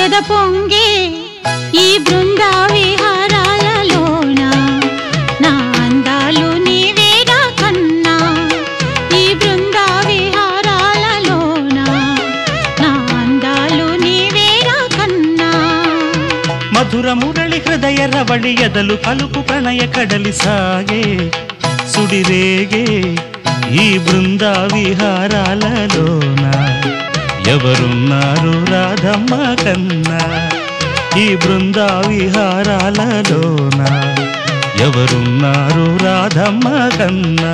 ఎద పొంగే ఈ బృంద విహారాలలోన నా అందాలు నీవేరా కన్నా ఈ బృంద విహారాలలోన నా అందాలు నీవేరా కన్నా మధుర మురళి హృదయ రవళి ఎదలు పలుకు ప్రణయ కడలి సాగే సుడిరేగే ఈ బృంద విహారాలలోన ఎవరున్నారు రాధమ్మ కన్నా ఈ బృంద విహారాలలోన ఎవరున్నారు రాధమ్మ కన్నా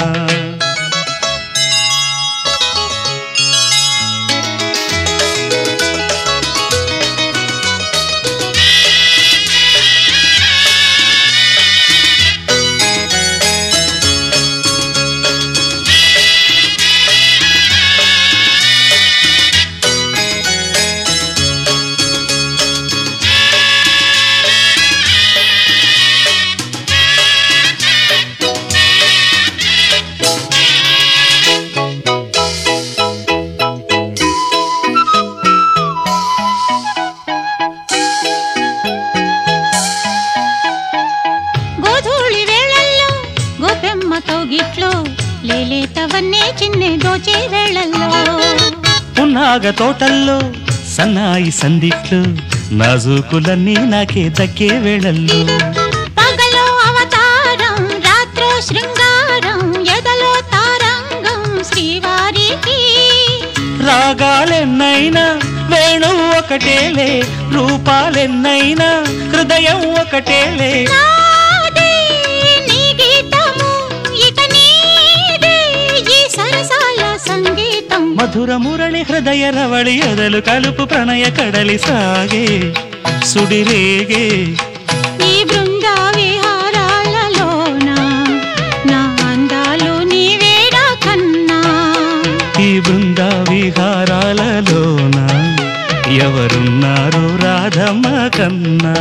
గోధూళి వేళల్లో గోపెమ్మతో గిట్లో లేలేతవన్నే చిన్నె దోచే వేళల్లో పున్నాగ తోటల్లో సన్నాయి సందిట్లు నాజూకులన్నీ నాకే దక్కే వేళల్లో పగలో అవతారం రాత్రో శృంగారం ఎదలో తారంగం శ్రీవారికి రాగాలెన్నైనా వేణు ఒకటేలే రూపాలెన్నైనా హృదయం ఒకటేలే నాదే నీ గీతము ఇక నీదే ఈ సరసాల సంగీతం మధుర మురళి హృదయ రవళి ఎదలు కలుపు ప్రణయ కడలి సాగే సుడిరేగే ఈ బృంద విహారాలలోన నా అందాలు నీవేరా కన్నా ఈ బృంద విహారాలలోన ఎవరున్నారు రాధమ్మ కన్నా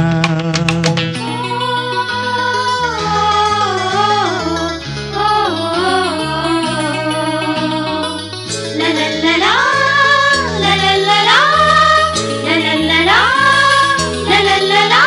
లలలలా, లలలలా, లలలలా, లలలలా,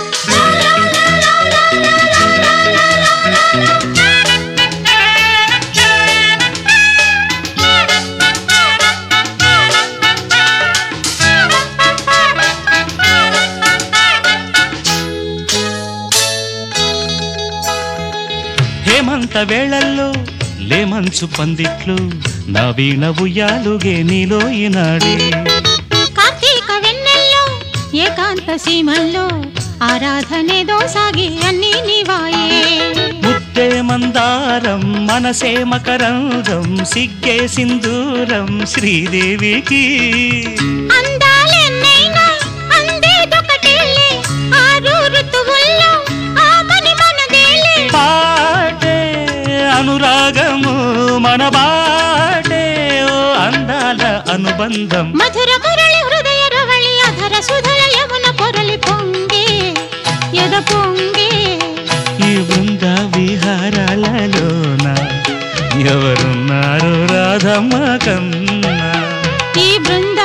హేమంత వేళల్లో లేమంచు పందిట్లు నా వీణ ఉయ్యాలుగే నీలో ఈనాడే కార్తీక వెన్నెల్లో ఏకాంత సీమల్లో ఆరాధనేదో సాగి అన్ని నీవాయే ముద్దే మందారం మనసే మకరందం సిగ్గే సింధూరం శ్రీదేవికి అందాలెన్నైనా అందేదొకటేలే ఆరు ఋతువుల్లో ఆమని మనదేలే పాటే అనురాగము మన బాటే ఓ అందాల అనుబంధం మధుర మురళి హృదయ రవళి అధర సుధల యమున పొరలి పొంగే ఎద పొంగే ఈ బృంద విహారాలలోన ఎవరున్నారు రాధమ్మ కన్నా ఈ బృంద